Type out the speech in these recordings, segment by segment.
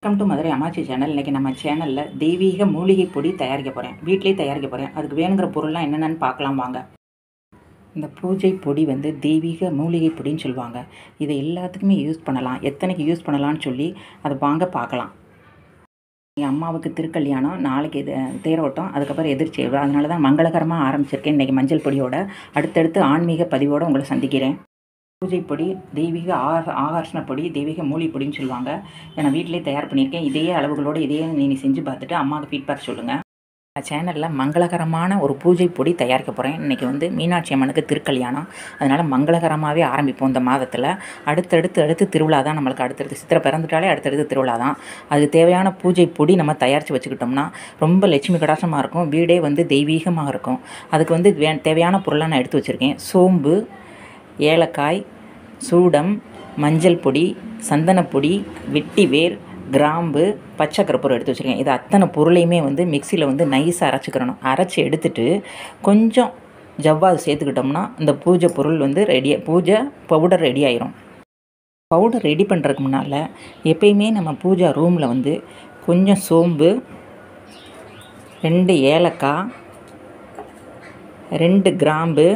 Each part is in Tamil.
வெல்கம் டு மதுரை அம்மாச்சி சேனல் இன்றைக்கி நம்ம சேனலில் தெய்வீக மூலிகை பொடி தயாரிக்க போகிறேன் வீட்டிலே தயாரிக்க போகிறேன் அதுக்கு வேணுங்கிற பொருள்லாம் என்னென்னு பார்க்கலாம் வாங்க இந்த பூஜை பொடி வந்து தெய்வீக மூலிகை பொடின்னு சொல்லுவாங்க இதை எல்லாத்துக்குமே யூஸ் பண்ணலாம் எத்தனைக்கு யூஸ் பண்ணலாம்னு சொல்லி அதை வாங்க பார்க்கலாம் என் அம்மாவுக்கு திருக்கல்யாணம் நாளைக்கு இது தேரோட்டம் அதுக்கப்புறம் எதிர்ச்சி அதனால தான் மங்களகரமாக ஆரம்பிச்சிருக்கேன் இன்றைக்கி மஞ்சள் பொடியோட அடுத்தடுத்து ஆன்மீக பதிவோடு உங்களை சந்திக்கிறேன் பூஜை பொடி தெய்வீக ஆக ஆகர்ஷண பொடி தெய்வீக மூலிகை பொடின்னு சொல்லுவாங்க இதை நான் வீட்டிலே தயார் பண்ணியிருக்கேன் இதே அளவுகளோடு இதே நீங்கள் செஞ்சு பார்த்துட்டு அம்மாவுக்கு ஃபீட்பேக் சொல்லுங்கள் சேனலில் மங்களகரமான ஒரு பூஜை பொடி தயாரிக்க போகிறேன் இன்றைக்கி வந்து மீனாட்சி அம்மனுக்கு திருக்கல்யாணம் அதனால் மங்களகரமாகவே ஆரம்பிப்போம் இந்த மாதத்தில் அடுத்தடுத்து அடுத்து திருவிழா தான் நம்மளுக்கு அடுத்தடுத்து சித்திரை பிறந்துட்டாலே அடுத்தடுத்து திருவிழா தான் அதுக்கு தேவையான பூஜை பொடி நம்ம தயாரித்து வச்சுக்கிட்டோம்னா ரொம்ப லட்சுமி கடாசமாக இருக்கும் வீடே வந்து தெய்வீகமாக இருக்கும் அதுக்கு வந்து வே தேவையான பொருளாக நான் எடுத்து வச்சுருக்கேன் சோம்பு ஏலக்காய் சூடம் மஞ்சள் பொடி சந்தனப்பொடி வெட்டிவேர் கிராம்பு பச்சை கற்பூரம் எடுத்து வச்சுருக்கேன் இது அத்தனை பொருளையுமே வந்து மிக்சியில் வந்து நைஸாக அரைச்சிக்கிறணும் அரைச்சி எடுத்துட்டு கொஞ்சம் ஜவ்வாது சேர்த்துக்கிட்டோம்னா இந்த பூஜை பொருள் வந்து ரெடி பூஜை பவுடர் ரெடி ஆயிரும் பவுடர் ரெடி பண்ணுறதுக்கு முன்னால் எப்பயுமே நம்ம பூஜா ரூமில் வந்து கொஞ்சம் சோம்பு ரெண்டு ஏலக்காய் ரெண்டு கிராம்பு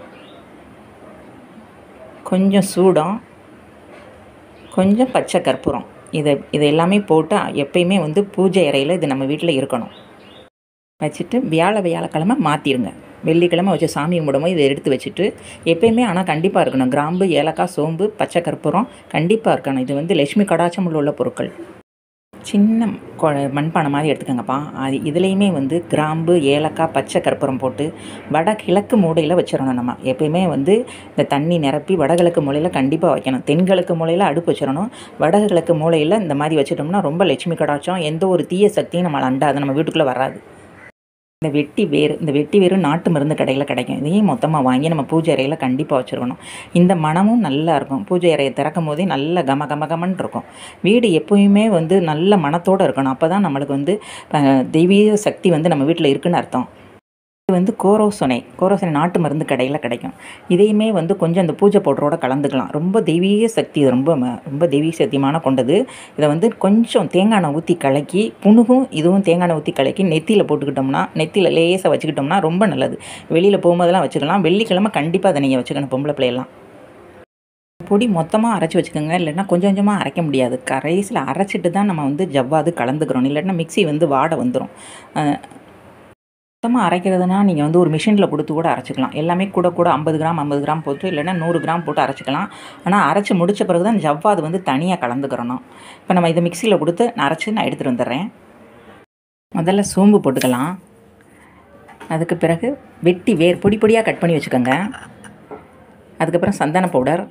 கொஞ்சம் சூடம் கொஞ்சம் பச்சை கற்பூரம் இதை இதை எல்லாமே போட்டு எப்பயுமே வந்து பூஜை அறையில் இது நம்ம வீட்டில் இருக்கணும் வச்சுட்டு வியாழ வியாழக்கிழமை மாற்றிடுங்க வெள்ளிக்கிழமை வச்சு சாமி கும்பிடும்போது இதை எடுத்து வச்சுட்டு எப்பயுமே ஆனால் கண்டிப்பாக இருக்கணும் கிராம்பு ஏலக்காய் சோம்பு பச்சை கற்பூரம் கண்டிப்பாக இருக்கணும் இது வந்து லட்சுமி கடாச்சம் உள்ள பொருட்கள் சின்ன கொ மண்பானை மாதிரி எடுத்துக்கோங்கப்பா அது இதுலேயுமே வந்து கிராம்பு ஏலக்காய் பச்சை கற்பூரம் போட்டு வடகிழக்கு மூலையில் வச்சிடணும் நம்ம எப்பயுமே வந்து இந்த தண்ணி நிரப்பி வடகிழக்கு மூலையில் கண்டிப்பாக வைக்கணும் தென்கிழக்கு மூலையில் அடுப்பு வச்சிடணும் வடகிழக்கு மூலையில் இந்த மாதிரி வச்சிட்டோம்னா ரொம்ப லட்சுமி கடாச்சம் எந்த ஒரு தீய சக்தியும் நம்மளை அண்டாது நம்ம வீட்டுக்குள்ளே வராது இந்த வெட்டி வேறு இந்த வெட்டி வேறு நாட்டு மருந்து கடையில் கிடைக்கும் இதையும் மொத்தமாக வாங்கி நம்ம பூஜை அறையில் கண்டிப்பாக வச்சுருக்கணும் இந்த மனமும் நல்லா இருக்கும் பூஜை அறையை திறக்கும் போதே நல்ல கம கம கமன் இருக்கும் வீடு எப்போயுமே வந்து நல்ல மனத்தோடு இருக்கணும் அப்போ தான் நம்மளுக்கு வந்து தெய்வீக சக்தி வந்து நம்ம வீட்டில் இருக்குன்னு அர்த்தம் இது வந்து கோரோசனை கோரோசனை நாட்டு மருந்து கடையில் கிடைக்கும் இதையுமே வந்து கொஞ்சம் அந்த பூஜை பவுடரோட கலந்துக்கலாம் ரொம்ப தெய்வீக சக்தி இது ரொம்ப ரொம்ப தெய்வீக சக்தியமான கொண்டது இதை வந்து கொஞ்சம் தேங்காய் எண்ணெய் ஊற்றி கலக்கி புணுகும் இதுவும் தேங்காய் எண்ணெய் ஊற்றி கலக்கி நெத்தியில் போட்டுக்கிட்டோம்னா நெத்தியில் லேசாக வச்சுக்கிட்டோம்னா ரொம்ப நல்லது வெளியில் போகும்போதெல்லாம் வச்சுக்கலாம் வெள்ளிக்கிழமை கண்டிப்பாக அதை நீங்கள் வச்சுக்கணும் பொம்பளை பிள்ளையெல்லாம் பொடி மொத்தமாக அரைச்சி வச்சுக்கோங்க இல்லைன்னா கொஞ்சம் கொஞ்சமாக அரைக்க முடியாது கரைசியில் அரைச்சிட்டு தான் நம்ம வந்து ஜவ்வாது கலந்துக்கிறோம் இல்லைன்னா மிக்சி வந்து வாடை வந்துடும் மொத்தமாக அரைக்கிறதுனா நீங்கள் வந்து ஒரு மிஷினில் கொடுத்து கூட அரைச்சிக்கலாம் எல்லாமே கூட கூட ஐம்பது கிராம் ஐம்பது கிராம் போட்டு இல்லைன்னா நூறு கிராம் போட்டு அரைச்சிக்கலாம் ஆனால் அரைச்சி முடித்த பிறகு தான் ஜவ்வாது வந்து தனியாக கலந்துக்கிறணும் இப்போ நம்ம இதை மிக்சியில் கொடுத்து நான் அரைச்சி நான் எடுத்துகிட்டு வந்துடுறேன் முதல்ல சோம்பு போட்டுக்கலாம் அதுக்கு பிறகு வெட்டி வேர் பொடி பொடியாக கட் பண்ணி வச்சுக்கோங்க அதுக்கப்புறம் சந்தன பவுடர்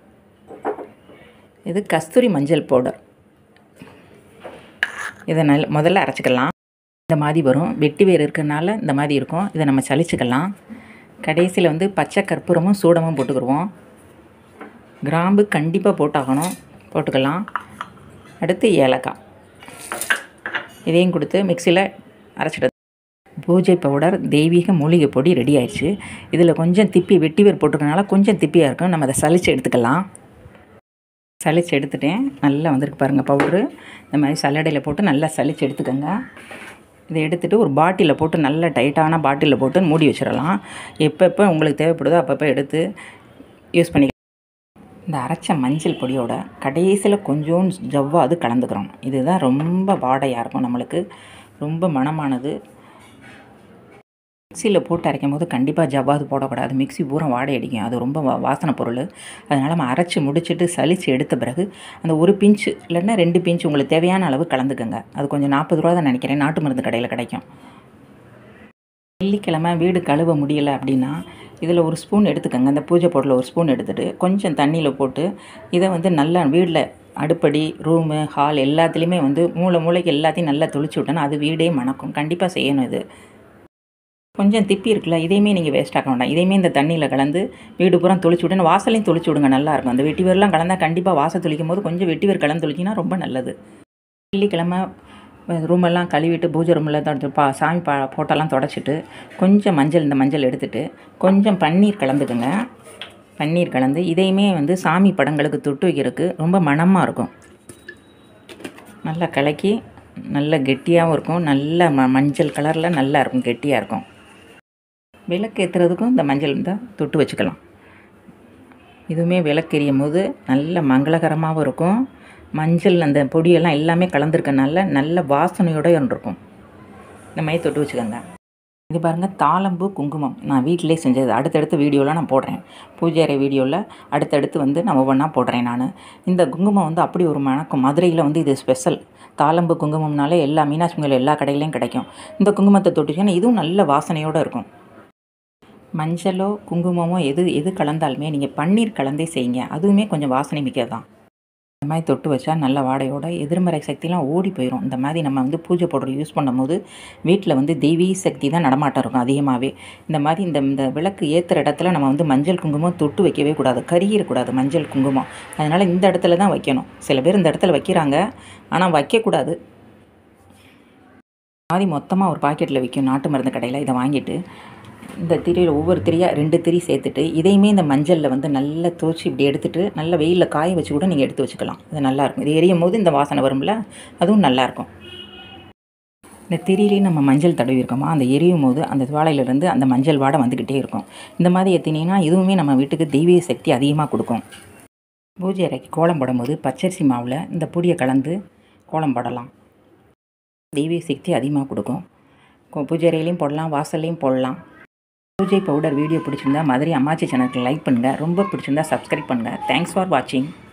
இது கஸ்தூரி மஞ்சள் பவுடர் இதை நல்ல முதல்ல அரைச்சிக்கலாம் இந்த மாதிரி வரும் வெட்டி வேர் இருக்கிறனால இந்த மாதிரி இருக்கும் இதை நம்ம சலிச்சுக்கலாம் கடைசியில் வந்து பச்சை கற்பூரமும் சூடமும் போட்டுக்கிடுவோம் கிராம்பு கண்டிப்பாக போட்டாகணும் போட்டுக்கலாம் அடுத்து ஏலக்காய் இதையும் கொடுத்து மிக்சியில் அரைச்சிட்டு பூஜை பவுடர் தெய்வீக மூலிகை பொடி ரெடி ஆயிடுச்சு இதில் கொஞ்சம் திப்பி வெட்டி வேர் போட்டுருக்கனால கொஞ்சம் திப்பியாக இருக்கும் நம்ம அதை சலித்து எடுத்துக்கலாம் சலித்து எடுத்துட்டேன் நல்லா வந்திருக்கு பாருங்கள் பவுட்ரு இந்த மாதிரி சல்லடையில் போட்டு நல்லா சலித்து எடுத்துக்கோங்க இதை எடுத்துகிட்டு ஒரு பாட்டிலில் போட்டு நல்ல டைட்டான பாட்டிலில் போட்டு மூடி வச்சிடலாம் எப்பப்போ உங்களுக்கு தேவைப்படுதோ அப்பப்போ எடுத்து யூஸ் பண்ணி இந்த அரைச்ச மஞ்சள் பொடியோட கடைசியில் கொஞ்சோண்டு ஜவ்வாது கலந்துக்கிறோம் இதுதான் ரொம்ப வாடையாக இருக்கும் நம்மளுக்கு ரொம்ப மனமானது மிக்சியில் போட்டு அரைக்கும் போது கண்டிப்பாக ஜவ்வாது போடக்கூடாது மிக்சி பூரா வாடை அடிக்கும் அது ரொம்ப வா வாசனை பொருள் அதனால் நம்ம அரைச்சி முடிச்சுட்டு சலித்து எடுத்த பிறகு அந்த ஒரு பிஞ்சு இல்லைன்னா ரெண்டு பிஞ்சு உங்களுக்கு தேவையான அளவு கலந்துக்கோங்க அது கொஞ்சம் நாற்பது ரூபா தான் நினைக்கிறேன் நாட்டு மருந்து கடையில் கிடைக்கும் வெள்ளிக்கிழமை வீடு கழுவ முடியலை அப்படின்னா இதில் ஒரு ஸ்பூன் எடுத்துக்கோங்க அந்த பூஜை பொருளை ஒரு ஸ்பூன் எடுத்துகிட்டு கொஞ்சம் தண்ணியில் போட்டு இதை வந்து நல்லா வீட்டில் அடுப்படி ரூமு ஹால் எல்லாத்துலேயுமே வந்து மூளை மூளைக்கு எல்லாத்தையும் நல்லா தொளிச்சு விட்டோன்னா அது வீடே மணக்கும் கண்டிப்பாக செய்யணும் இது கொஞ்சம் திப்பி இருக்குல்ல இதையுமே நீங்கள் வேஸ்ட் ஆக்க வேண்டாம் இதையுமே இந்த தண்ணியில் கலந்து வீடு பூரா தொளிச்சு விட்டு வாசலையும் தொளிச்சு விடுங்க நல்லாயிருக்கும் அந்த வெட்டி வேர்லாம் கலந்தால் கண்டிப்பாக வாசல் தொளிக்கும் போது கொஞ்சம் வெட்டி வேர் கலந்து தொளிச்சிங்கன்னா ரொம்ப நல்லது வெள்ளிக்கிழமை ரூமெல்லாம் கழுவிட்டு பூஜை ரூமில் தொடச்சு பா சாமி பா ஃபோட்டோலாம் தொடச்சிட்டு கொஞ்சம் மஞ்சள் இந்த மஞ்சள் எடுத்துகிட்டு கொஞ்சம் பன்னீர் கலந்துக்குங்க பன்னீர் கலந்து இதையுமே வந்து சாமி படங்களுக்கு தொட்டு வைக்கிறதுக்கு ரொம்ப மணமாக இருக்கும் நல்லா கலக்கி நல்ல கெட்டியாகவும் இருக்கும் நல்ல ம மஞ்சள் கலரில் நல்லா இருக்கும் கெட்டியாக இருக்கும் விளக்கு ஏற்றுறதுக்கும் இந்த மஞ்சள் இருந்தால் தொட்டு வச்சுக்கலாம் இதுவுமே விளக்கெரியும் போது நல்ல மங்களகரமாகவும் இருக்கும் மஞ்சள் அந்த பொடியெல்லாம் எல்லாமே கலந்துருக்கனால நல்ல வாசனையோடு இருக்கும் இந்த மாதிரி தொட்டு வச்சுக்கோங்க இது பாருங்கள் தாளம்பூ குங்குமம் நான் வீட்டிலே செஞ்சது அடுத்தடுத்த வீடியோவில் நான் போடுறேன் பூஜை அறை வீடியோவில் அடுத்தடுத்து வந்து நான் ஒவ்வொன்றா போடுறேன் நான் இந்த குங்குமம் வந்து அப்படி ஒரு மணக்கம் மதுரையில் வந்து இது ஸ்பெஷல் தாளம்பூ குங்குமம்னாலே எல்லா மீனாட்சி மங்கல எல்லா கடையிலையும் கிடைக்கும் இந்த குங்குமத்தை தொட்டுச்சுன்னா இதுவும் நல்ல வாசனையோடு இருக்கும் மஞ்சளோ குங்குமமோ எது எது கலந்தாலுமே நீங்கள் பன்னீர் கலந்தே செய்யுங்க அதுவுமே கொஞ்சம் வாசனை மிக்கது தான் இந்த மாதிரி தொட்டு வச்சா நல்ல வாடையோட எதிர்மறை சக்திலாம் ஓடி போயிடும் இந்த மாதிரி நம்ம வந்து பூஜை பவுடர் யூஸ் பண்ணும்போது வீட்டில் வந்து தெய்வீக சக்தி தான் நடமாட்டம் இருக்கும் அதிகமாகவே இந்த மாதிரி இந்த இந்த விளக்கு ஏற்றுற இடத்துல நம்ம வந்து மஞ்சள் குங்குமம் தொட்டு வைக்கவே கூடாது கருகிடக்கூடாது மஞ்சள் குங்குமம் அதனால் இந்த இடத்துல தான் வைக்கணும் சில பேர் இந்த இடத்துல வைக்கிறாங்க ஆனால் வைக்கக்கூடாது மாதிரி மொத்தமாக ஒரு பாக்கெட்டில் விற்கும் நாட்டு மருந்து கடையில் இதை வாங்கிட்டு இந்த திரியில் ஒவ்வொரு திரியாக ரெண்டு திரி சேர்த்துட்டு இதையுமே இந்த மஞ்சளில் வந்து நல்லா துவச்சி இப்படி எடுத்துகிட்டு நல்லா வெயிலில் காய வச்சு கூட நீங்கள் எடுத்து வச்சுக்கலாம் இது நல்லாயிருக்கும் இது எரியும் போது இந்த வாசனை வரும்ல அதுவும் நல்லாயிருக்கும் இந்த திரியிலையும் நம்ம மஞ்சள் தடவி இருக்கோமா அந்த எரியும் போது அந்த துவாலையிலேருந்து அந்த மஞ்சள் வாடை வந்துக்கிட்டே இருக்கும் இந்த மாதிரி ஏற்றினீங்கன்னா இதுவுமே நம்ம வீட்டுக்கு தெய்வீக சக்தி அதிகமாக கொடுக்கும் பூஜை அறைக்கு கோலம் போடும்போது பச்சரிசி மாவில் இந்த பொடியை கலந்து கோலம் போடலாம் தெய்வீக சக்தி அதிகமாக கொடுக்கும் பூஜை அறையிலையும் போடலாம் வாசல்லையும் போடலாம் பூஜை பவுடர் வீடியோ பிடிச்சிருந்தா மதுரை அம்மாச்சி சேனலுக்கு லைக் பண்ணுங்கள் ரொம்ப பிடிச்சிருந்தா சப்ஸ்கிரைப் பண்ணுங்கள் தேங்க்ஸ் ஃபார் வாட்சிங்